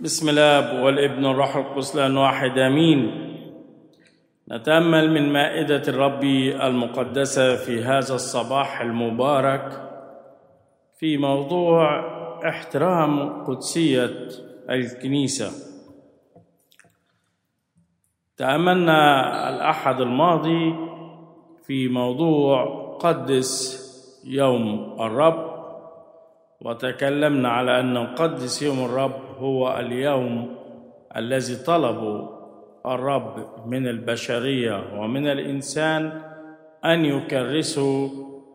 بسم الاب والابن والروح القدس لان واحد امين نتامل من مائده الرب المقدسه في هذا الصباح المبارك في موضوع احترام قدسيه الكنيسه تاملنا الاحد الماضي في موضوع قدس يوم الرب وتكلمنا على ان نقدس يوم الرب هو اليوم الذي طلبه الرب من البشريه ومن الانسان ان يكرسوا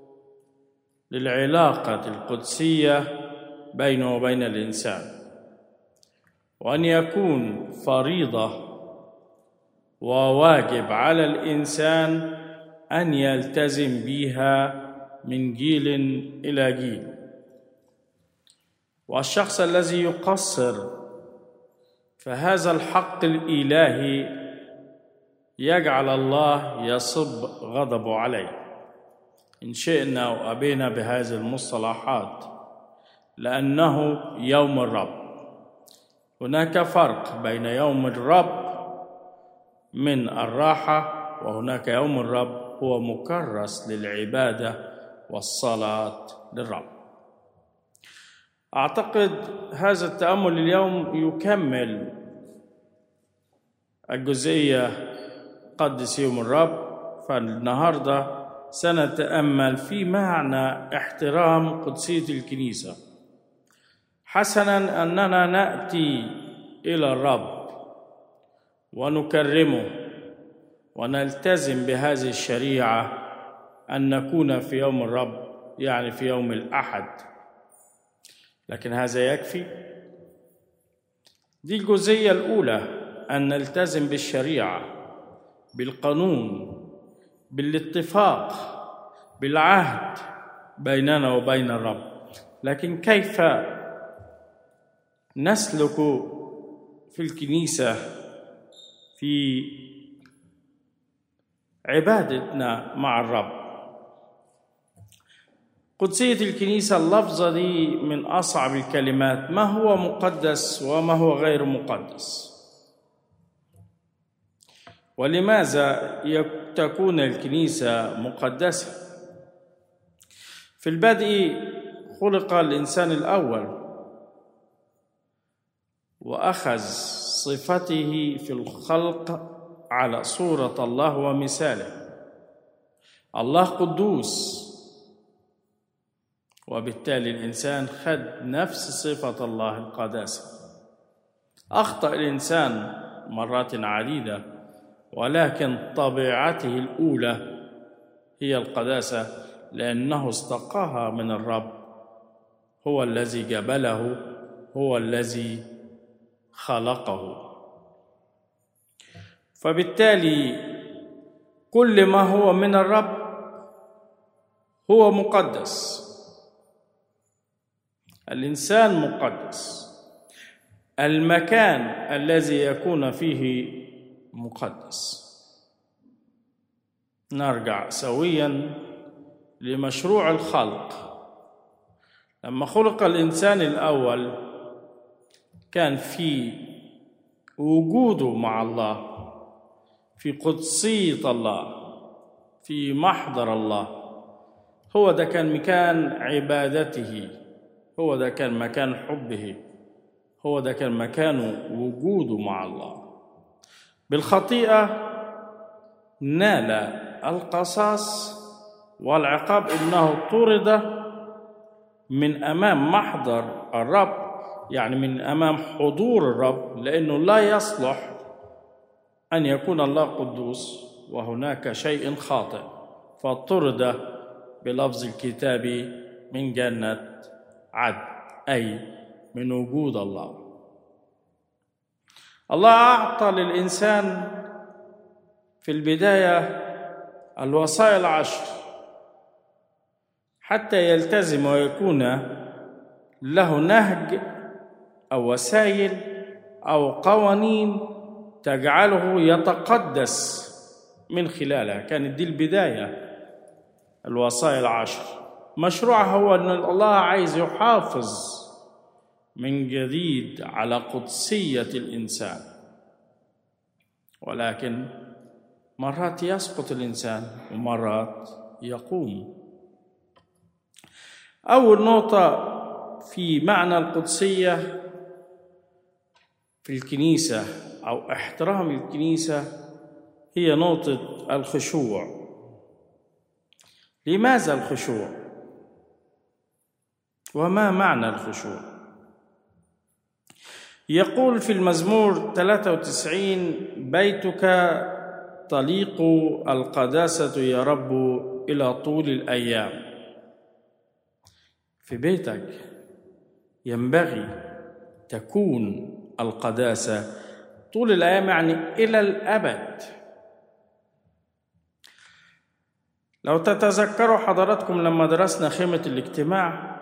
للعلاقه القدسيه بينه وبين الانسان وان يكون فريضه وواجب على الانسان ان يلتزم بها من جيل الى جيل والشخص الذي يقصر فهذا الحق الالهي يجعل الله يصب غضبه عليه ان شئنا او ابينا بهذه المصطلحات لانه يوم الرب هناك فرق بين يوم الرب من الراحه وهناك يوم الرب هو مكرس للعباده والصلاه للرب اعتقد هذا التامل اليوم يكمل الجزئيه قدس يوم الرب فالنهارده سنتامل في معنى احترام قدسيه الكنيسه حسنا اننا ناتي الى الرب ونكرمه ونلتزم بهذه الشريعه ان نكون في يوم الرب يعني في يوم الاحد لكن هذا يكفي دي الجزئيه الاولى ان نلتزم بالشريعه بالقانون بالاتفاق بالعهد بيننا وبين الرب لكن كيف نسلك في الكنيسه في عبادتنا مع الرب قدسية الكنيسة اللفظة دي من أصعب الكلمات ما هو مقدس وما هو غير مقدس ولماذا تكون الكنيسة مقدسة في البدء خلق الإنسان الأول وأخذ صفته في الخلق على صورة الله ومثاله الله قدوس وبالتالي الإنسان خد نفس صفة الله القداسة أخطأ الإنسان مرات عديدة ولكن طبيعته الأولى هي القداسة لأنه استقاها من الرب هو الذي جبله هو الذي خلقه فبالتالي كل ما هو من الرب هو مقدس الانسان مقدس المكان الذي يكون فيه مقدس نرجع سويا لمشروع الخلق لما خلق الانسان الاول كان في وجوده مع الله في قدسيه الله في محضر الله هو ده كان مكان عبادته هو ده كان مكان حبه هو ده كان مكان وجوده مع الله بالخطيئه نال القصاص والعقاب انه طرد من امام محضر الرب يعني من امام حضور الرب لانه لا يصلح ان يكون الله قدوس وهناك شيء خاطئ فطرد بلفظ الكتاب من جنه عدل اي من وجود الله الله اعطى للانسان في البدايه الوصايا العشر حتى يلتزم ويكون له نهج او وسائل او قوانين تجعله يتقدس من خلالها كانت دي البدايه الوصايا العشر مشروعها هو ان الله عايز يحافظ من جديد على قدسيه الانسان ولكن مرات يسقط الانسان ومرات يقوم اول نقطه في معنى القدسيه في الكنيسه او احترام الكنيسه هي نقطه الخشوع لماذا الخشوع وما معنى الخشوع يقول في المزمور 93 بيتك تليق القداسة يا رب إلى طول الأيام في بيتك ينبغي تكون القداسة طول الأيام يعني إلى الأبد لو تتذكروا حضراتكم لما درسنا خيمة الاجتماع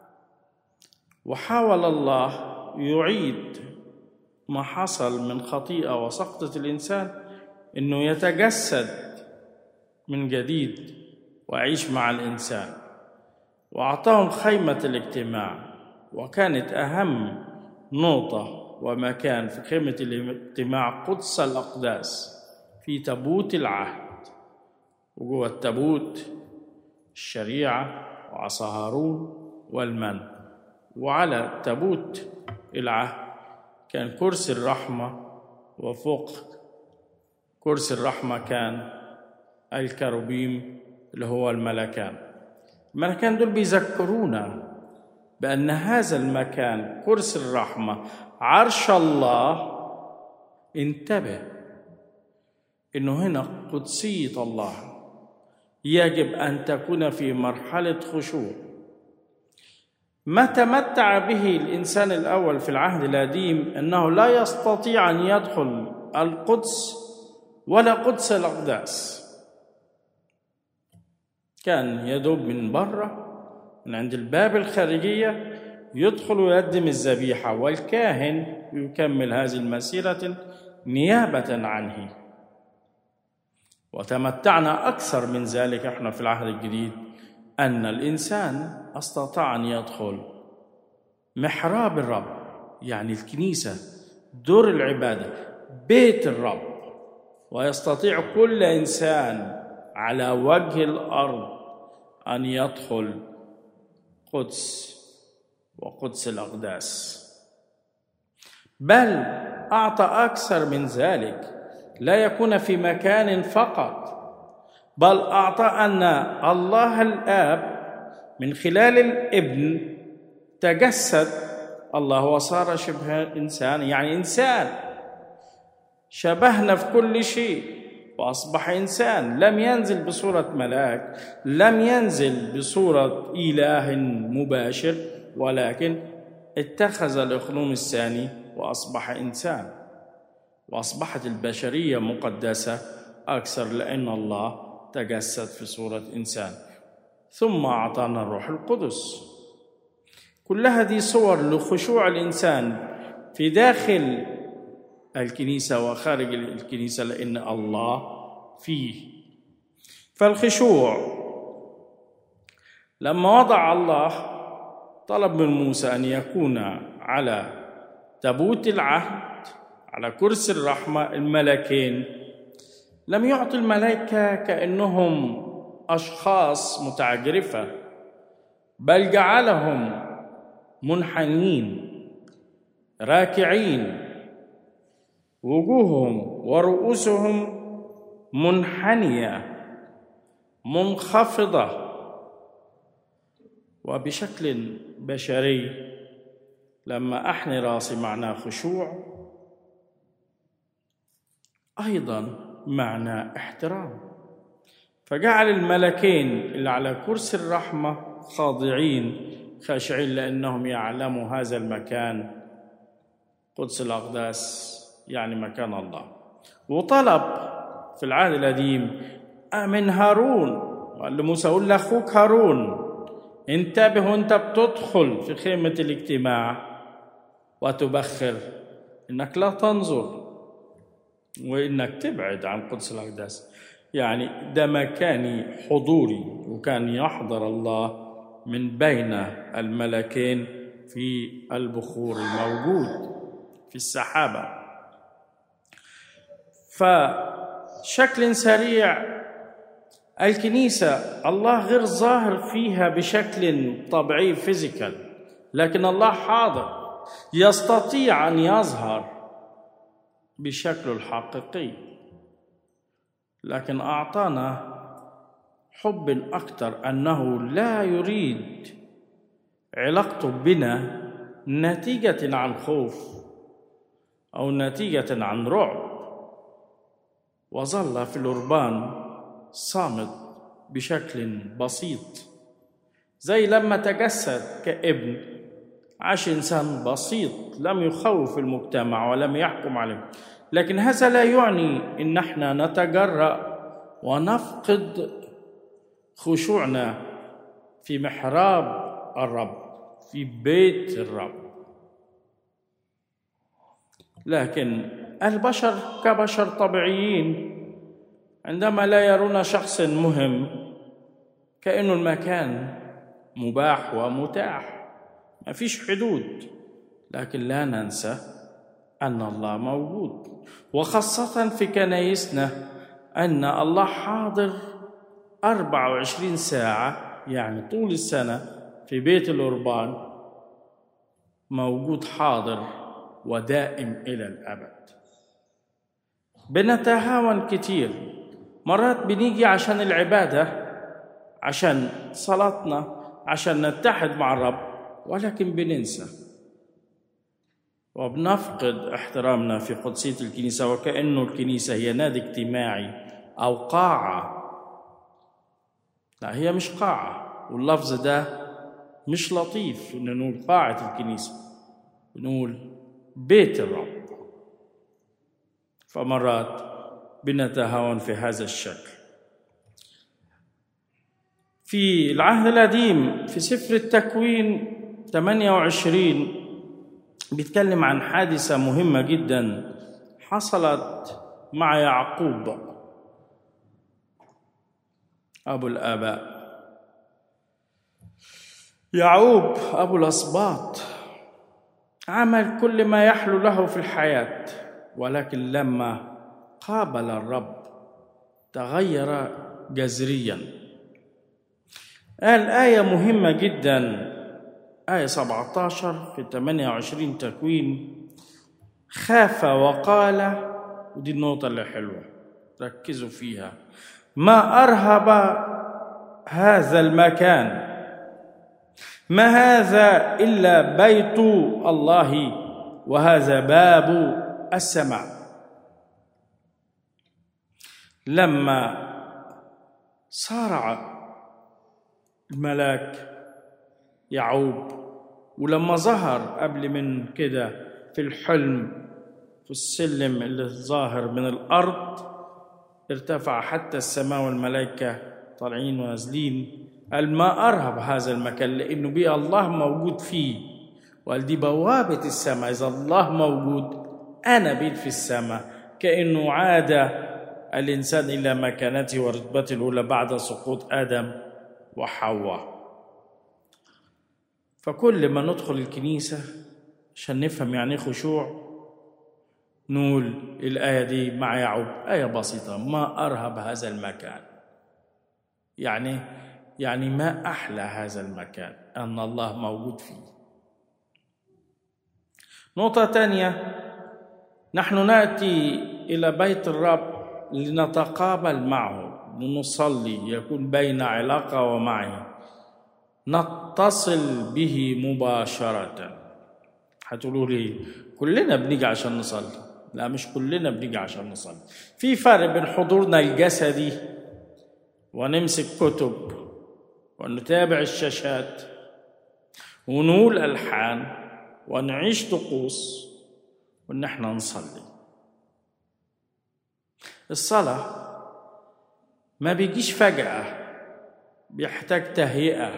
وحاول الله يعيد ما حصل من خطيئة وسقطة الإنسان إنه يتجسد من جديد ويعيش مع الإنسان وأعطاهم خيمة الاجتماع وكانت أهم نقطة ومكان في خيمة الاجتماع قدس الأقداس في تابوت العهد وجوه التابوت الشريعة وعصا هارون والمن وعلى تابوت العهد كان كرسي الرحمة وفوق كرسي الرحمة كان الكروبيم اللي هو الملكان الملكان دول بيذكرونا بأن هذا المكان كرسي الرحمة عرش الله انتبه انه هنا قدسيه الله يجب ان تكون في مرحله خشوع ما تمتع به الانسان الاول في العهد القديم انه لا يستطيع ان يدخل القدس ولا قدس الاقداس كان يدوب من بره من عند الباب الخارجيه يدخل ويقدم الذبيحه والكاهن يكمل هذه المسيره نيابه عنه وتمتعنا اكثر من ذلك احنا في العهد الجديد ان الانسان استطاع ان يدخل محراب الرب يعني الكنيسه دور العباده بيت الرب ويستطيع كل انسان على وجه الارض ان يدخل قدس وقدس الاقداس بل اعطى اكثر من ذلك لا يكون في مكان فقط بل اعطى ان الله الاب من خلال الابن تجسد الله وصار شبه انسان يعني انسان شبهنا في كل شيء واصبح انسان لم ينزل بصوره ملاك لم ينزل بصوره اله مباشر ولكن اتخذ الاقلوم الثاني واصبح انسان واصبحت البشريه مقدسه اكثر لان الله تجسد في صوره انسان ثم اعطانا الروح القدس كل هذه صور لخشوع الانسان في داخل الكنيسه وخارج الكنيسه لان الله فيه فالخشوع لما وضع الله طلب من موسى ان يكون على تابوت العهد على كرسي الرحمه الملكين لم يعطي الملائكه كانهم اشخاص متعجرفه بل جعلهم منحنين راكعين وجوههم ورؤوسهم منحنيه منخفضه وبشكل بشري لما احني راسي معناه خشوع ايضا معنى احترام فجعل الملكين اللي على كرسي الرحمه خاضعين خاشعين لانهم يعلموا هذا المكان قدس الاقداس يعني مكان الله وطلب في العهد القديم من هارون قال لموسى قول لاخوك هارون انتبه وانت بتدخل في خيمه الاجتماع وتبخر انك لا تنظر وانك تبعد عن قدس الاقداس يعني ده مكاني حضوري وكان يحضر الله من بين الملكين في البخور الموجود في السحابة فشكل سريع الكنيسة الله غير ظاهر فيها بشكل طبيعي فيزيكال لكن الله حاضر يستطيع أن يظهر بشكله الحقيقي لكن أعطانا حب أكثر أنه لا يريد علاقته بنا نتيجة عن خوف أو نتيجة عن رعب وظل في الأربان صامت بشكل بسيط زي لما تجسد كابن عاش انسان بسيط لم يخوف المجتمع ولم يحكم عليه لكن هذا لا يعني ان احنا نتجرأ ونفقد خشوعنا في محراب الرب في بيت الرب لكن البشر كبشر طبيعيين عندما لا يرون شخص مهم كأنه المكان مباح ومتاح ما فيش حدود لكن لا ننسى أن الله موجود وخاصة في كنايسنا أن الله حاضر 24 ساعة يعني طول السنة في بيت الأربان موجود حاضر ودائم إلى الأبد بنتهاون كتير مرات بنيجي عشان العبادة عشان صلاتنا عشان نتحد مع الرب ولكن بننسى وبنفقد احترامنا في قدسية الكنيسة وكأنه الكنيسة هي نادي اجتماعي أو قاعة لا هي مش قاعة واللفظ ده مش لطيف إن نقول قاعة الكنيسة نقول بيت الرب فمرات بنتهاون في هذا الشكل في العهد القديم في سفر التكوين 28 بيتكلم عن حادثة مهمة جدا حصلت مع يعقوب أبو الآباء يعقوب أبو الأسباط عمل كل ما يحلو له في الحياة ولكن لما قابل الرب تغير جذريا قال آية مهمة جدا آية 17 في 28 تكوين خاف وقال ودي النقطة اللي حلوة ركزوا فيها ما أرهب هذا المكان ما هذا إلا بيت الله وهذا باب السماء لما صارع الملاك يعوب ولما ظهر قبل من كده في الحلم في السلم اللي ظاهر من الأرض ارتفع حتى السماء والملائكة طالعين ونازلين قال ما أرهب هذا المكان لأنه بيه الله موجود فيه وقال دي بوابة السماء إذا الله موجود أنا بيت في السماء كأنه عاد الإنسان إلى مكانته ورتبته الأولى بعد سقوط آدم وحواء فكل ما ندخل الكنيسة عشان نفهم يعني خشوع نقول الآية دي مع يعقوب آية بسيطة ما أرهب هذا المكان يعني يعني ما أحلى هذا المكان أن الله موجود فيه نقطة ثانية نحن نأتي إلى بيت الرب لنتقابل معه لنصلي يكون بين علاقة ومعه نتصل به مباشرة هتقولوا لي كلنا بنيجي عشان نصلي لا مش كلنا بنيجي عشان نصلي في فرق بين حضورنا الجسدي ونمسك كتب ونتابع الشاشات ونقول ألحان ونعيش طقوس وإن احنا نصلي الصلاة ما بيجيش فجأة بيحتاج تهيئة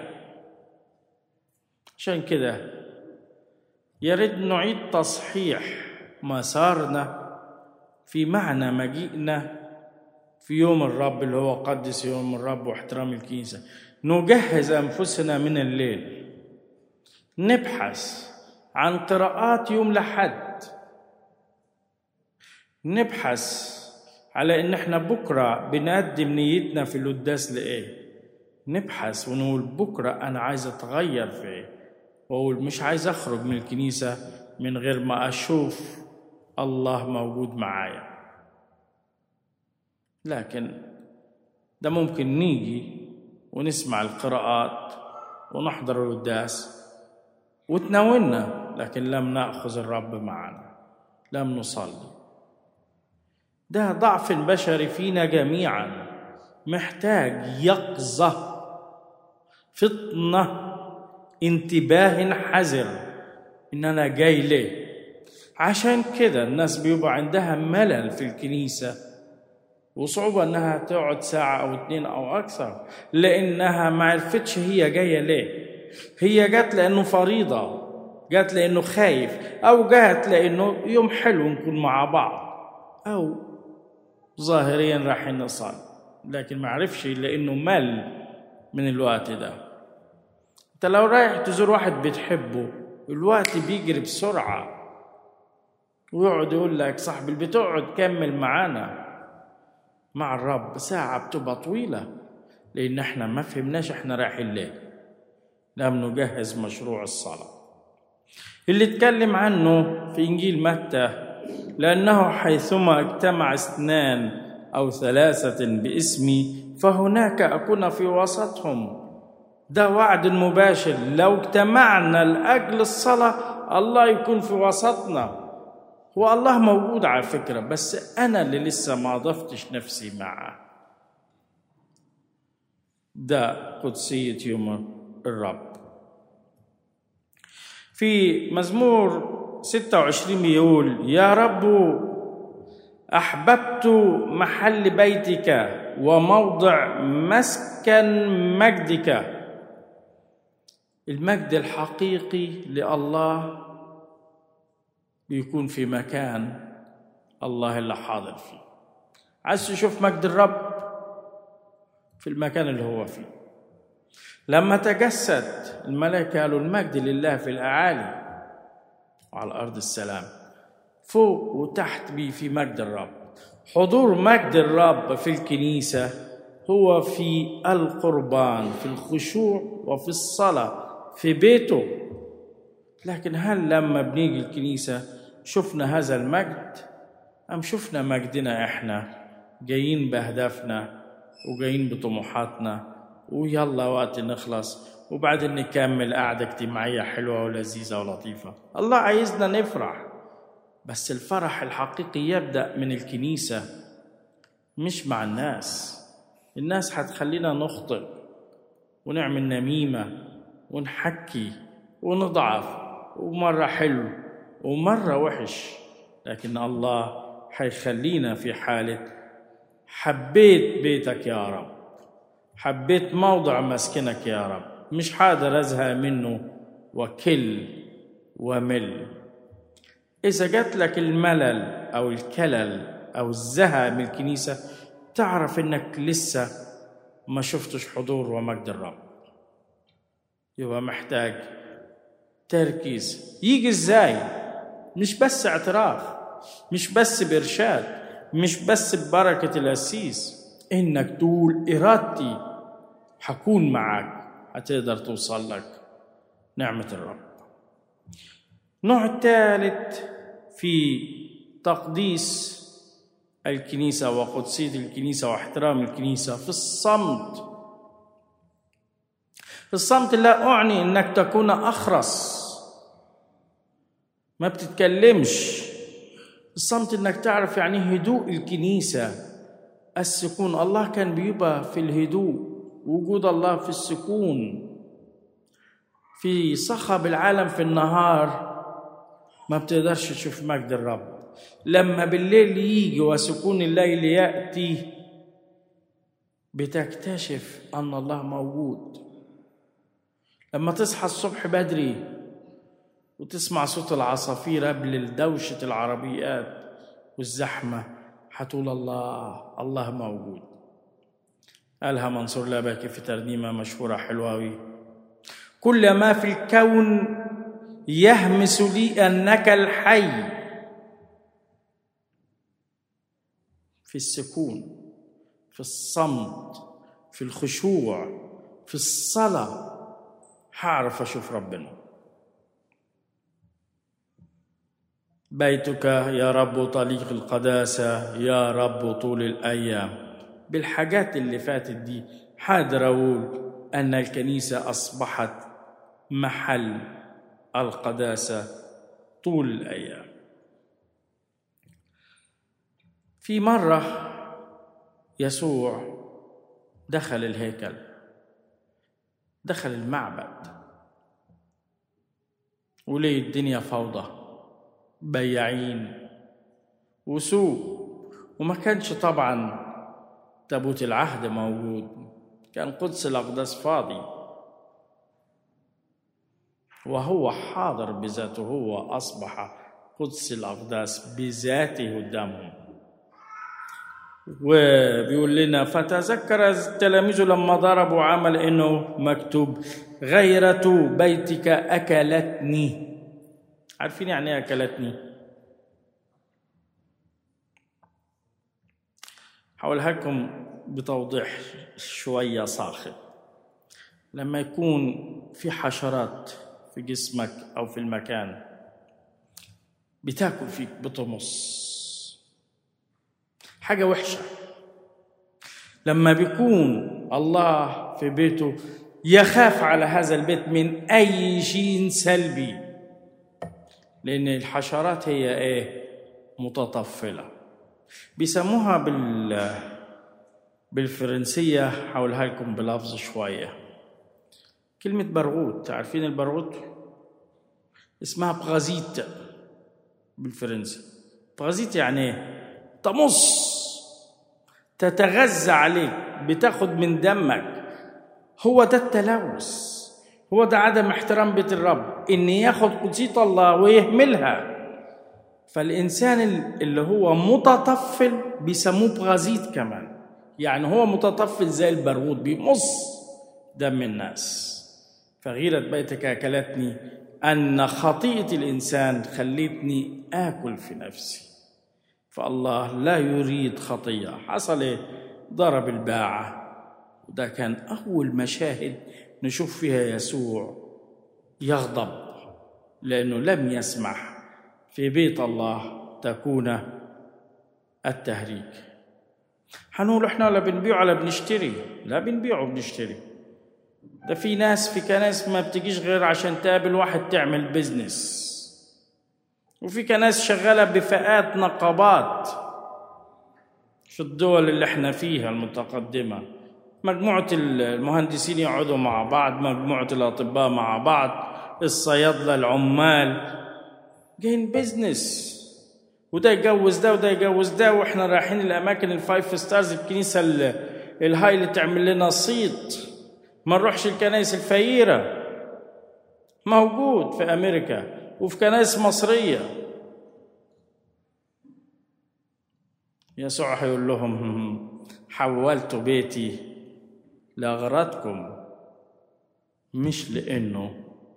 عشان كده يا ريت نعيد تصحيح مسارنا في معنى مجيئنا في يوم الرب اللي هو قدس يوم الرب واحترام الكنيسة نجهز أنفسنا من الليل نبحث عن قراءات يوم لحد نبحث على ان احنا بكره بنقدم نيتنا في القداس لايه نبحث ونقول بكره انا عايز اتغير في ايه واقول مش عايز اخرج من الكنيسه من غير ما اشوف الله موجود معايا لكن ده ممكن نيجي ونسمع القراءات ونحضر القداس وتناولنا لكن لم ناخذ الرب معنا لم نصلي ده ضعف بشري فينا جميعا محتاج يقظه فطنه انتباه حذر ان انا جاي ليه عشان كده الناس بيبقى عندها ملل في الكنيسه وصعوبة إنها تقعد ساعة أو اتنين أو أكثر لأنها ما عرفتش هي جاية ليه هي جت لأنه فريضة جت لأنه خايف أو جت لأنه يوم حلو نكون مع بعض أو ظاهريا رايحين نصلي لكن ما عرفش لأنه مل من الوقت ده أنت لو رايح تزور واحد بتحبه الوقت بيجري بسرعة ويقعد يقول لك صاحب البيت اقعد كمل معانا مع الرب ساعة بتبقى طويلة لأن احنا ما فهمناش احنا رايحين ليه لم نجهز مشروع الصلاة اللي اتكلم عنه في إنجيل متى لأنه حيثما اجتمع اثنان أو ثلاثة باسمي فهناك أكون في وسطهم ده وعد مباشر لو اجتمعنا لأجل الصلاة الله يكون في وسطنا هو الله موجود على فكرة بس أنا اللي لسه ما ضفتش نفسي معه ده قدسية يوم الرب في مزمور 26 بيقول يا رب أحببت محل بيتك وموضع مسكن مجدك المجد الحقيقي لله بيكون في مكان الله اللي حاضر فيه عايز تشوف مجد الرب في المكان اللي هو فيه لما تجسد الملائكة قالوا المجد لله في الأعالي وعلى الأرض السلام فوق وتحت بيه في مجد الرب حضور مجد الرب في الكنيسة هو في القربان في الخشوع وفي الصلاة في بيته لكن هل لما بنيجي الكنيسة شفنا هذا المجد أم شفنا مجدنا إحنا جايين بأهدافنا وجايين بطموحاتنا ويلا وقت نخلص وبعدين نكمل قعدة اجتماعية حلوة ولذيذة ولطيفة الله عايزنا نفرح بس الفرح الحقيقي يبدأ من الكنيسة مش مع الناس الناس هتخلينا نخطئ ونعمل نميمة ونحكي ونضعف ومرة حلو ومرة وحش لكن الله حيخلينا في حالة حبيت بيتك يا رب حبيت موضع مسكنك يا رب مش حاضر ازهق منه وكل ومل اذا جات لك الملل او الكلل او الزهق من الكنيسه تعرف انك لسه ما شفتش حضور ومجد الرب يبقى محتاج تركيز يجي ازاي مش بس اعتراف مش بس بارشاد مش بس ببركه القسيس انك تقول ارادتي حكون معك هتقدر توصل لك نعمه الرب النوع الثالث في تقديس الكنيسه وقدسيه الكنيسه واحترام الكنيسه في الصمت في الصمت لا اعني انك تكون اخرس ما بتتكلمش الصمت انك تعرف يعني هدوء الكنيسه السكون الله كان بيبقى في الهدوء وجود الله في السكون في صخب العالم في النهار ما بتقدرش تشوف مجد الرب لما بالليل يجي وسكون الليل ياتي بتكتشف ان الله موجود لما تصحى الصبح بدري وتسمع صوت العصافير قبل دوشه العربيات والزحمه هتقول الله الله موجود قالها منصور لبكي في ترنيمة مشهورة حلوة أوي كل ما في الكون يهمس لي انك الحي في السكون في الصمت في الخشوع في الصلاه هعرف اشوف ربنا بيتك يا رب طليق القداسه يا رب طول الايام بالحاجات اللي فاتت دي حاضر اقول ان الكنيسه اصبحت محل القداسه طول الايام في مره يسوع دخل الهيكل دخل المعبد وليه الدنيا فوضى بياعين وسوق وما كانش طبعا تابوت العهد موجود كان قدس الأقداس فاضي وهو حاضر بذاته هو أصبح قدس الأقداس بذاته قدامهم وبيقول لنا فتذكر التلاميذ لما ضربوا عمل انه مكتوب غيرة بيتك اكلتني عارفين يعني ايه اكلتني هقولها لكم بتوضيح شوية صاخب لما يكون في حشرات في جسمك أو في المكان بتاكل فيك بتمص حاجة وحشة لما بيكون الله في بيته يخاف على هذا البيت من أي شيء سلبي لأن الحشرات هي إيه متطفلة بيسموها بال بالفرنسية هقولها لكم بلفظ شوية كلمة برغوت عارفين البرغوت اسمها بغازيت بالفرنسي بغازيت يعني ايه تمص تتغذى عليك بتاخد من دمك هو ده التلوث هو ده عدم احترام بيت الرب ان ياخد قدسية الله ويهملها فالإنسان اللي هو متطفل بيسموه بغازيت كمان يعني هو متطفل زي البرغوث بيمص دم الناس فغيرة بيتك أكلتني أن خطيئة الإنسان خلتني آكل في نفسي فالله لا يريد خطية حصل إيه؟ ضرب الباعة وده كان أول مشاهد نشوف فيها يسوع يغضب لأنه لم يسمح في بيت الله تكون التهريج حنقول احنا لا بنبيع ولا بنشتري لا بنبيع وبنشتري ده في ناس في كنايس ما بتجيش غير عشان تقابل واحد تعمل بيزنس وفي كنايس شغاله بفئات نقابات في الدول اللي احنا فيها المتقدمه مجموعه المهندسين يقعدوا مع بعض مجموعه الاطباء مع بعض الصيادله العمال جايين بيزنس وده يجوز ده وده يجوز ده واحنا رايحين الاماكن الفايف ستارز الكنيسه الهاي اللي تعمل لنا صيت ما نروحش الكنائس الفقيره موجود في امريكا وفي كنائس مصريه يسوع هيقول لهم حولت بيتي لاغراضكم مش لانه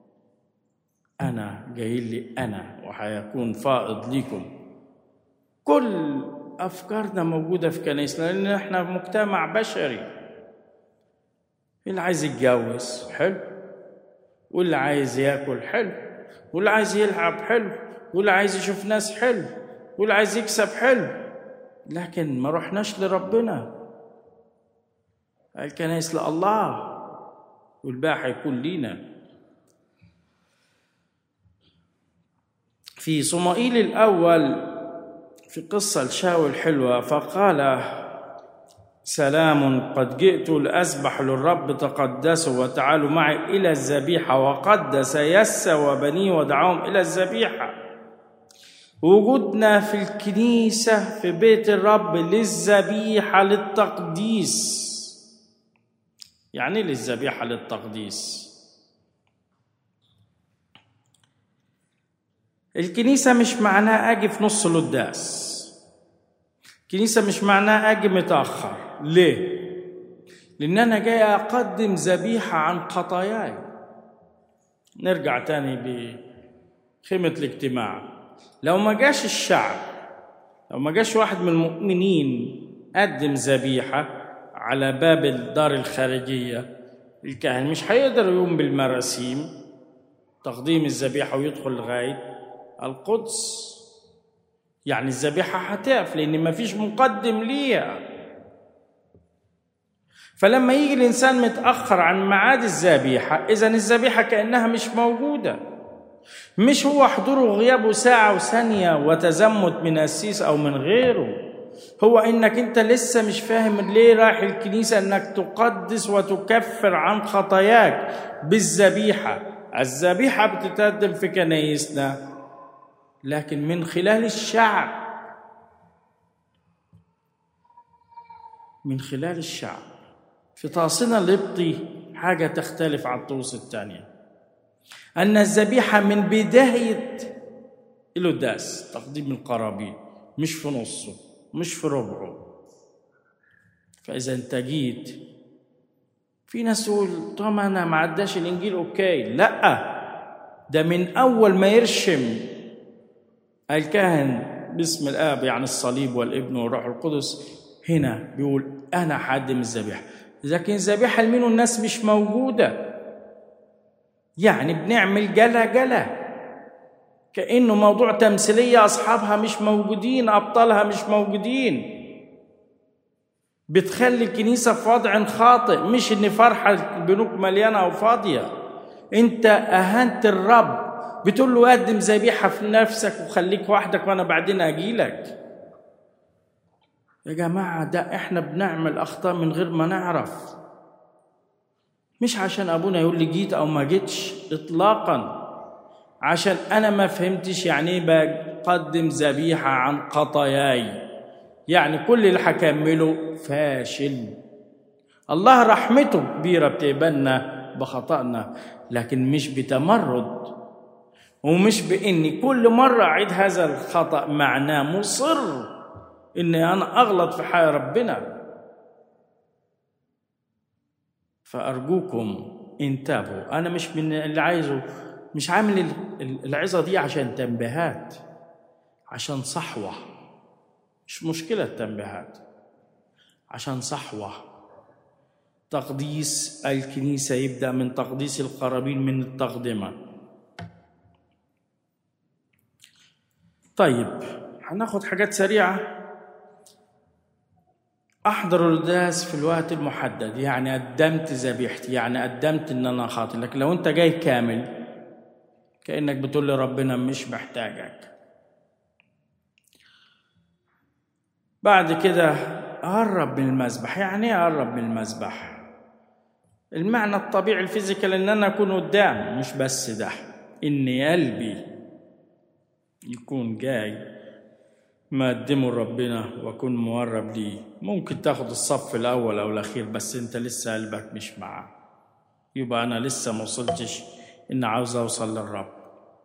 انا جاي لي انا وهيكون فائض ليكم كل افكارنا موجوده في كنيسنا لان احنا مجتمع بشري اللي عايز يتجوز حلو واللي عايز ياكل حلو واللي عايز يلعب حلو واللي عايز يشوف ناس حلو واللي عايز يكسب حلو لكن ما رحناش لربنا الكنائس لله والباقي هيكون لينا في صمائيل الأول في قصة الشاوي الحلوة فقال سلام قد جئت لأسبح للرب تقدسوا وتعالوا معي إلى الذبيحة وقدس يسى وبنيه ودعاهم إلى الذبيحة وجودنا في الكنيسة في بيت الرب للذبيحة للتقديس يعني للذبيحة للتقديس الكنيسة مش معناها أجي في نص القداس الكنيسة مش معناها أجي متأخر ليه؟ لأن أنا جاي أقدم ذبيحة عن خطاياي نرجع تاني خيمة الاجتماع لو ما جاش الشعب لو ما جاش واحد من المؤمنين قدم ذبيحة على باب الدار الخارجية الكاهن مش هيقدر يقوم بالمراسيم تقديم الذبيحة ويدخل لغاية القدس يعني الذبيحة هتقف لأن مفيش مقدم ليها فلما يجي الإنسان متأخر عن ميعاد الذبيحة إذا الذبيحة كأنها مش موجودة مش هو حضوره وغيابه ساعة وثانية وتزمت من أسيس أو من غيره هو إنك أنت لسه مش فاهم ليه رايح الكنيسة إنك تقدس وتكفر عن خطاياك بالذبيحة الذبيحة بتتقدم في كنايسنا لكن من خلال الشعب من خلال الشعب في طاسنا القبطي حاجة تختلف عن الطقوس الثانية أن الذبيحة من بداية القداس تقديم القرابين مش في نصه مش في ربعه فإذا أنت جيت في ناس تقول طب أنا ما عداش الإنجيل أوكي لأ ده من أول ما يرشم الكاهن باسم الآب يعني الصليب والابن والروح القدس هنا بيقول أنا هقدم الذبيحة لكن الذبيحة لمين الناس مش موجودة يعني بنعمل جلا جلا كأنه موضوع تمثيلية أصحابها مش موجودين أبطالها مش موجودين بتخلي الكنيسة في وضع خاطئ مش إن فرحة البنوك مليانة أو فاضية أنت أهنت الرب بتقول له قدم ذبيحة في نفسك وخليك وحدك وأنا بعدين أجيلك يا جماعة ده إحنا بنعمل أخطاء من غير ما نعرف مش عشان أبونا يقول لي جيت أو ما جيتش إطلاقا عشان أنا ما فهمتش يعني إيه بقدم ذبيحة عن خطاياي يعني كل اللي هكمله فاشل الله رحمته كبيرة بتقبلنا بخطأنا لكن مش بتمرد ومش بإني كل مرة أعيد هذا الخطأ معناه مصر إني أنا أغلط في حياة ربنا فأرجوكم انتبهوا أنا مش من اللي عايزه مش عامل العظة دي عشان تنبيهات عشان صحوة مش مشكلة تنبيهات عشان صحوة تقديس الكنيسة يبدأ من تقديس القرابين من التقدمة طيب هناخد حاجات سريعة أحضر القداس في الوقت المحدد يعني قدمت ذبيحتي يعني قدمت إن أنا خاطئ لكن لو أنت جاي كامل كأنك بتقول لربنا مش محتاجك بعد كده قرب من المذبح يعني ايه قرب من المذبح المعنى الطبيعي الفيزيكال ان انا اكون قدام مش بس ده ان قلبي يكون جاي مقدمه لربنا واكون مقرب ليه ممكن تاخد الصف الاول او الاخير بس انت لسه قلبك مش معاه يبقى انا لسه ما وصلتش ان عاوز اوصل للرب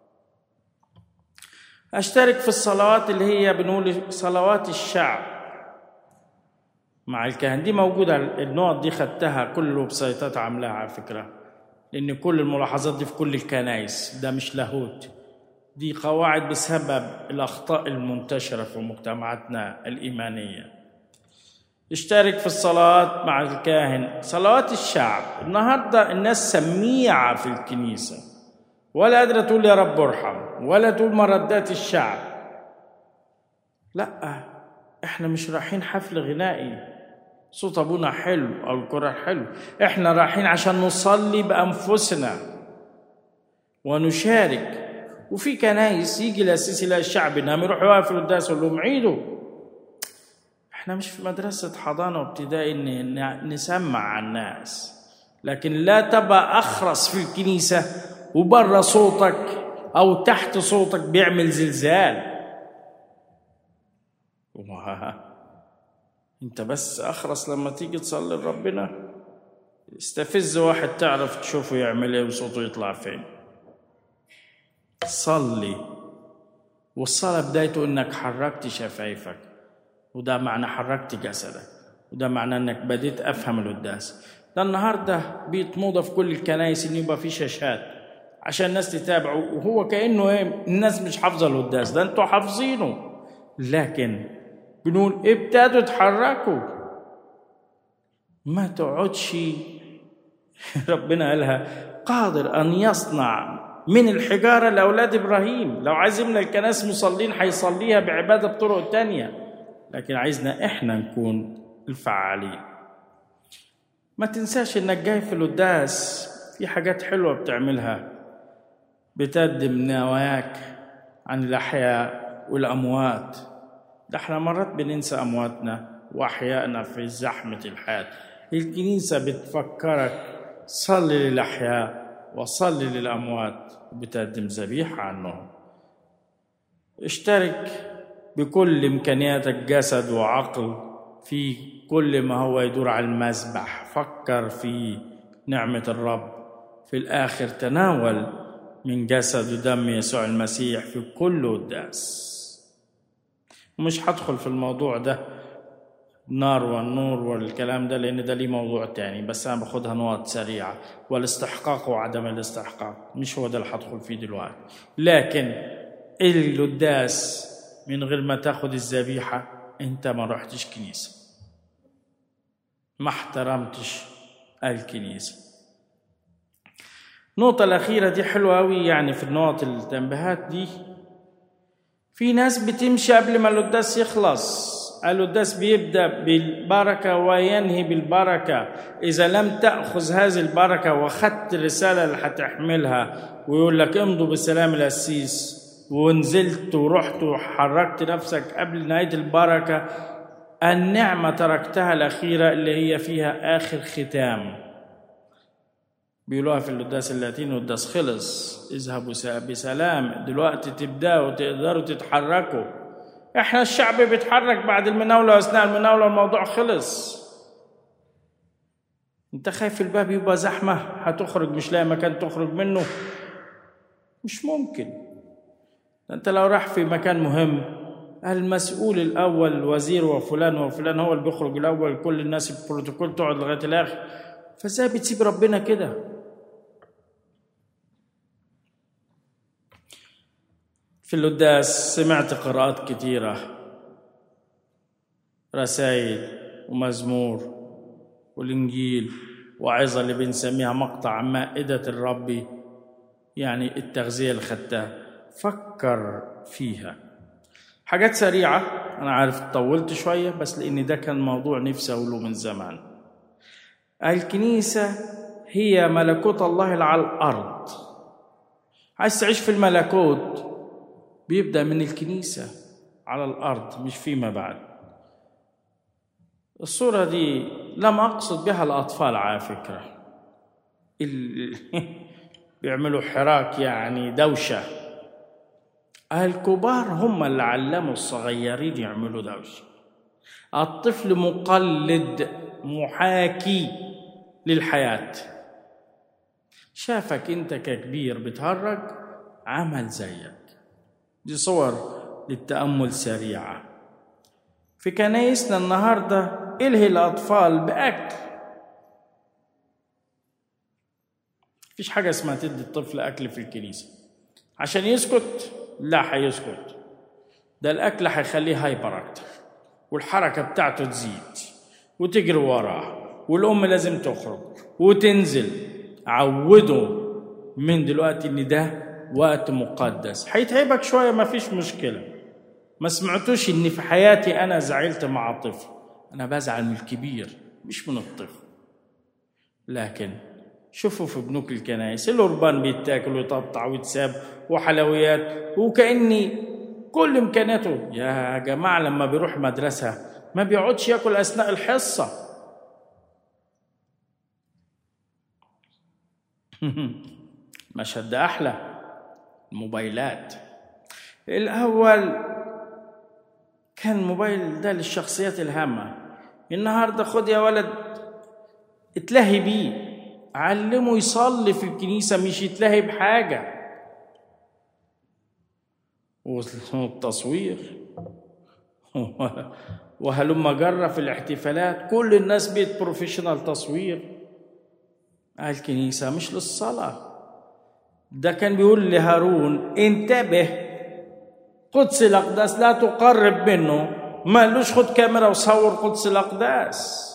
اشترك في الصلوات اللي هي بنقول صلوات الشعب مع الكهن دي موجودة النقط دي خدتها كل الويب سايتات عاملاها على فكرة لأن كل الملاحظات دي في كل الكنايس ده مش لاهوت دي قواعد بسبب الأخطاء المنتشرة في مجتمعاتنا الإيمانية اشترك في الصلاة مع الكاهن صلوات الشعب النهاردة الناس سميعة في الكنيسة ولا قادرة تقول يا رب ارحم ولا تقول مردات الشعب لا احنا مش رايحين حفل غنائي صوت ابونا حلو او الكرة حلو احنا رايحين عشان نصلي بانفسنا ونشارك وفي كنايس يجي الاسيس يلاقي الشعب انهم يروحوا يقفوا القداس يقول لهم عيدوا احنا مش في مدرسة حضانة وابتدائي ان نسمع على الناس لكن لا تبقى اخرس في الكنيسة وبره صوتك او تحت صوتك بيعمل زلزال انت بس اخرس لما تيجي تصلي لربنا استفز واحد تعرف تشوفه يعمل ايه وصوته يطلع فين صلي والصلاة بدايته انك حركت شفايفك وده معنى حركت جسدك وده معنى انك بديت افهم القداس ده النهارده بقت موضه في كل الكنايس ان يبقى في شاشات عشان الناس تتابعه وهو كانه ايه الناس مش حافظه القداس ده انتوا حافظينه لكن بنقول ابتدوا يتحركوا ما تقعدش ربنا قالها قادر ان يصنع من الحجاره لاولاد ابراهيم لو عايز يملى الكنائس مصلين هيصليها بعباده بطرق تانية لكن عايزنا احنا نكون الفعالين ما تنساش انك جاي في القداس في حاجات حلوه بتعملها بتقدم نواياك عن الاحياء والاموات ده احنا مرات بننسى امواتنا واحيائنا في زحمه الحياه الكنيسه بتفكرك صلي للاحياء وصلي للاموات وبتقدم ذبيحه عنهم اشترك بكل امكانياتك جسد وعقل في كل ما هو يدور على المسبح فكر في نعمه الرب في الاخر تناول من جسد ودم يسوع المسيح في كل قداس مش هدخل في الموضوع ده النار والنور والكلام ده لان ده ليه موضوع تاني بس انا باخدها نقط سريعه والاستحقاق وعدم الاستحقاق مش هو ده اللي هدخل فيه دلوقتي لكن القداس من غير ما تاخد الذبيحه انت ما رحتش كنيسه ما احترمتش الكنيسه النقطة الأخيرة دي حلوة أوي يعني في النقط التنبيهات دي في ناس بتمشي قبل ما القداس يخلص القداس بيبدأ بالبركة وينهي بالبركة إذا لم تأخذ هذه البركة وخدت الرسالة اللي هتحملها ويقول لك امضوا بسلام القسيس ونزلت ورحت وحركت نفسك قبل نهاية البركة النعمة تركتها الأخيرة اللي هي فيها آخر ختام بيقولوها في القداس اللاتيني القداس خلص اذهبوا بسلام دلوقتي تبداوا تقدروا تتحركوا احنا الشعب بيتحرك بعد المناوله واثناء المناوله الموضوع خلص انت خايف الباب يبقى زحمه هتخرج مش لاقي مكان تخرج منه مش ممكن انت لو راح في مكان مهم المسؤول الاول وزير وفلان وفلان هو اللي بيخرج الاول كل الناس البروتوكول تقعد لغايه الاخر فازاي بتسيب ربنا كده في القداس سمعت قراءات كتيرة رسائل ومزمور والإنجيل وعظة اللي بنسميها مقطع مائدة الرب يعني التغذية اللي خدتها فكر فيها حاجات سريعة أنا عارف طولت شوية بس لأن ده كان موضوع نفسي أقوله من زمان الكنيسة هي ملكوت الله على الأرض عايز تعيش في الملكوت بيبدأ من الكنيسة على الأرض مش فيما بعد الصورة دي لم أقصد بها الأطفال على فكرة ال... بيعملوا حراك يعني دوشة الكبار هم اللي علموا الصغيرين يعملوا دوشة الطفل مقلد محاكي للحياة شافك انت ككبير بتهرج عمل زيك دي صور للتأمل سريعة في كنايسنا النهاردة إلهي الأطفال بأكل مفيش حاجة اسمها تدي الطفل أكل في الكنيسة عشان يسكت لا هيسكت ده الأكل هيخليه هايبر أكتر والحركة بتاعته تزيد وتجري وراه والأم لازم تخرج وتنزل عودوا من دلوقتي إن ده وقت مقدس هيتعبك شوية ما فيش مشكلة ما سمعتوش إن في حياتي أنا زعلت مع طفل أنا بزعل من الكبير مش من الطفل لكن شوفوا في بنوك الكنائس الأوربان بيتاكل ويتقطع ويتساب وحلويات وكأني كل إمكانياته يا جماعة لما بيروح مدرسة ما بيقعدش ياكل أثناء الحصة مشهد ده أحلى الموبايلات الأول كان موبايل ده للشخصيات الهامة النهاردة خد يا ولد اتلهي بيه علمه يصلي في الكنيسة مش يتلهي بحاجة والتصوير وهلما جرى في الاحتفالات كل الناس بيت بروفيشنال تصوير الكنيسة مش للصلاة ده كان بيقول لهارون انتبه قدس الأقداس لا تقرب منه ما قالوش خد كاميرا وصور قدس الأقداس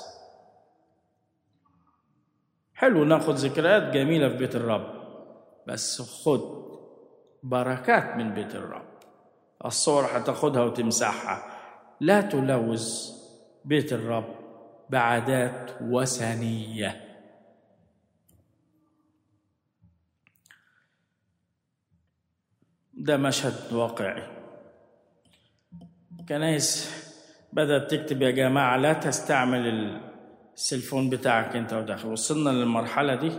حلو ناخد ذكريات جميلة في بيت الرب بس خد بركات من بيت الرب الصور هتاخدها وتمسحها لا تلوث بيت الرب بعادات وثنيه ده مشهد واقعي كنايس بدأت تكتب يا جماعة لا تستعمل السلفون بتاعك انت وداخل وصلنا للمرحلة دي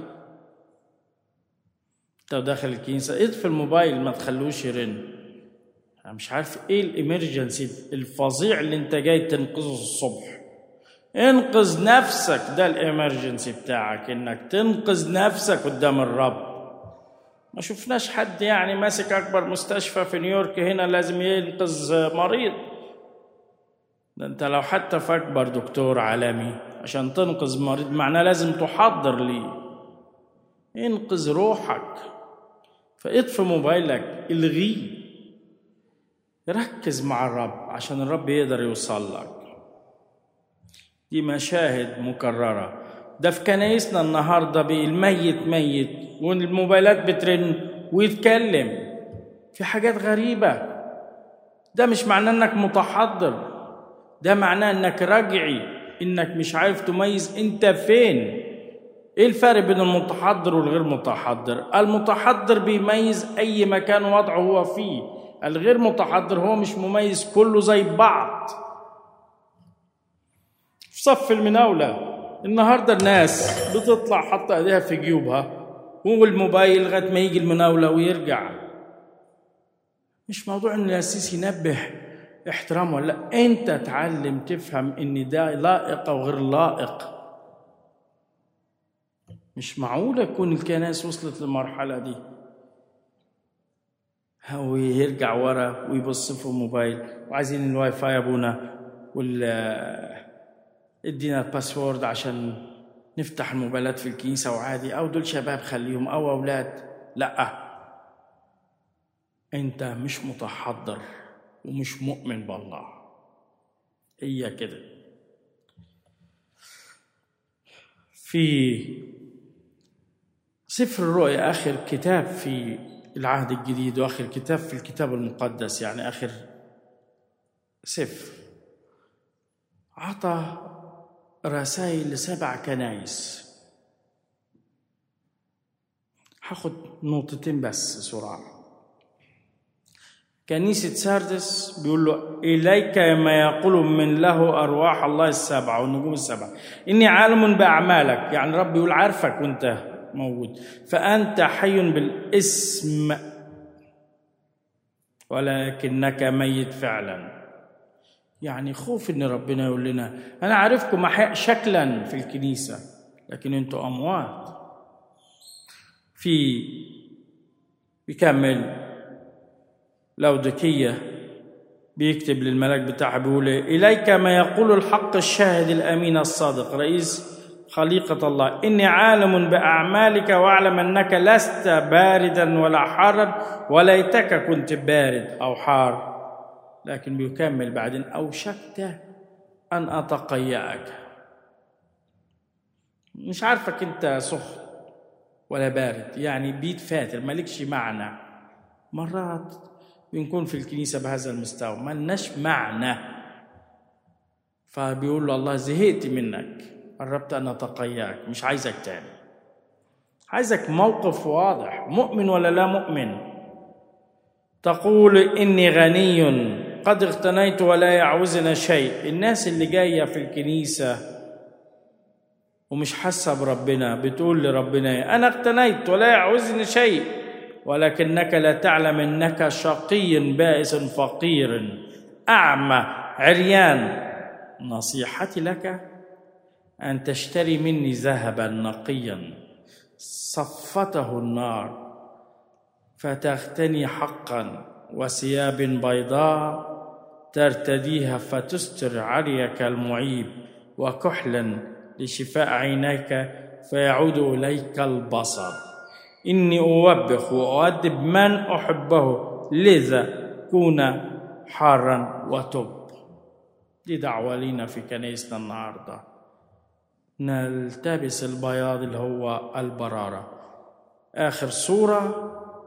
انت وداخل الكنيسة اطفي الموبايل ما تخلوش يرن انا مش عارف ايه الامرجنسي الفظيع اللي انت جاي تنقذه الصبح انقذ نفسك ده الامرجنسي بتاعك انك تنقذ نفسك قدام الرب ما شفناش حد يعني ماسك اكبر مستشفى في نيويورك هنا لازم ينقذ مريض ده انت لو حتى في اكبر دكتور عالمي عشان تنقذ مريض معناه لازم تحضر ليه انقذ روحك فاطفي موبايلك الغيه ركز مع الرب عشان الرب يقدر يوصل لك دي مشاهد مكرره ده في كنايسنا النهارده الميت ميت والموبايلات بترن ويتكلم في حاجات غريبه ده مش معناه انك متحضر ده معناه انك رجعي انك مش عارف تميز انت فين ايه الفرق بين المتحضر والغير متحضر المتحضر بيميز اي مكان وضعه هو فيه الغير متحضر هو مش مميز كله زي بعض في صف المناوله النهارده الناس بتطلع حاطه ايديها في جيوبها والموبايل لغايه ما يجي المناوله ويرجع مش موضوع ان الاسيس ينبه احترام ولا لا انت تعلم تفهم ان ده لائق او غير لائق مش معقول يكون الكنائس وصلت للمرحله دي هو يرجع ورا ويبص في الموبايل وعايزين الواي فاي ابونا وال ادينا الباسورد عشان نفتح الموبايلات في الكنيسه وعادي او دول شباب خليهم او اولاد لا انت مش متحضر ومش مؤمن بالله هي كده في سفر الرؤيا اخر كتاب في العهد الجديد واخر كتاب في الكتاب المقدس يعني اخر سفر عطى رسائل لسبع كنايس هاخد نقطتين بس سرعة كنيسة ساردس بيقول له إليك ما يقول من له أرواح الله السبعة والنجوم السبعة إني عالم بأعمالك يعني رب يقول عارفك وأنت موجود فأنت حي بالاسم ولكنك ميت فعلا يعني خوف ان ربنا يقول لنا انا عارفكم احياء شكلا في الكنيسه لكن انتوا اموات في بيكمل لودكية بيكتب للملاك بتاعه بيقول إليك ما يقول الحق الشاهد الأمين الصادق رئيس خليقة الله إني عالم بأعمالك وأعلم أنك لست باردا ولا حارا وليتك كنت بارد أو حار لكن بيكمل بعدين أوشكت أن أتقيأك مش عارفك أنت سخن ولا بارد يعني بيت فاتر مالكش معنى مرات بنكون في الكنيسة بهذا المستوى ما لناش معنى فبيقول له الله زهقت منك قربت أن أتقياك مش عايزك تاني عايزك موقف واضح مؤمن ولا لا مؤمن تقول إني غني قد اغتنيت ولا يعوزنا شيء الناس اللي جاية في الكنيسة ومش حاسة بربنا بتقول لربنا أنا اغتنيت ولا يعوزني شيء ولكنك لا تعلم انك شقي بائس فقير اعمى عريان نصيحتي لك ان تشتري مني ذهبا نقيا صفته النار فتغتني حقا وثياب بيضاء ترتديها فتستر عريك المعيب وكحلا لشفاء عينيك فيعود اليك البصر إني أوبخ وأؤدب من أحبه لذا كون حارا وتب دي دعوة لينا في كنيسنا النهاردة نلتبس البياض اللي هو البرارة آخر صورة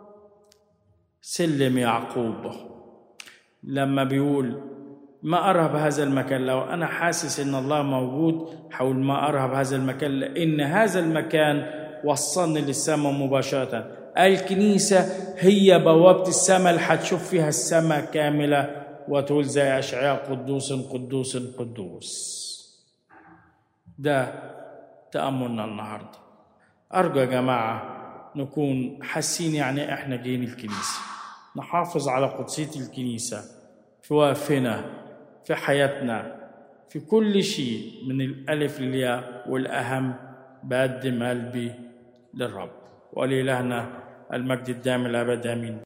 سلم يعقوب لما بيقول ما أرهب هذا المكان لو أنا حاسس إن الله موجود حول ما أرهب هذا المكان لأن هذا المكان وصلني للسماء مباشرة الكنيسة هي بوابة السماء اللي هتشوف فيها السماء كاملة وتقول زي أشعياء قدوس قدوس قدوس ده تأملنا النهاردة أرجو يا جماعة نكون حاسين يعني إحنا جايين الكنيسة نحافظ على قدسية الكنيسة في وقفنا في حياتنا في كل شيء من الألف للياء والأهم بقدم قلبي للرب ولإلهنا المجد الدائم الأبد آمين